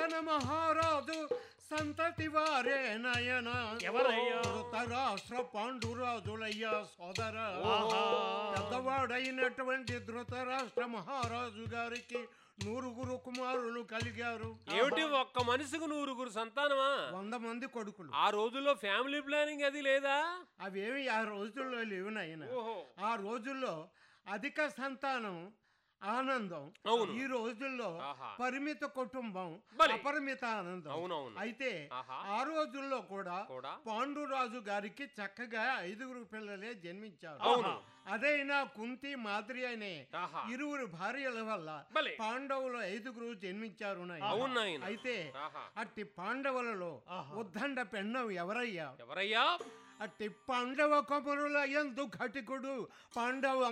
సంతాన మహారాజు సంతతి వారే నయన ఎవరయ్యా? ధృతరాష్ట్ర పాండురాజులయ్యా సోదర ఆహా. పెద్దవాడైనటువంటి ధృతరాష్ట్ర మహారాజు గారికి నూరుగురు కుమారులు కలిగారు ఏమిటి ఒక్క మనిషికి నూరుగురు సంతానమా వంద మంది కొడుకులు ఆ రోజుల్లో ఫ్యామిలీ ప్లానింగ్ అది లేదా అవేమి ఆ రోజుల్లో లేవు నాయన ఓహో ఆ రోజుల్లో అధిక సంతానం ఆనందం అవును. ఈ రోజుల్లో ఆహా. పరిమిత కుటుంబం బలి. అపరిమిత ఆనందం అవునవును అయితే ఆహా. ఆ రోజుల్లో కూడా కూడా పాండురాజు గారికి చక్కగా ఐదుగురు పిల్లలే జన్మించారు అవును. అదైనా కుంతి మాద్రి అనే ఆహా. ఇరువురు భార్యల వల్ల బలి. పాండవులు ఐదుగురు జన్మించారు నాయన. అవును నాయన. అయితే ఆహా. అట్టి పాండవులలో ఉద్దండ పెండం ఎవరయ్యా ఎవరయ్యా అట్టి పాండవ కొమరుల ఎందు ఘటికుడు పాండవ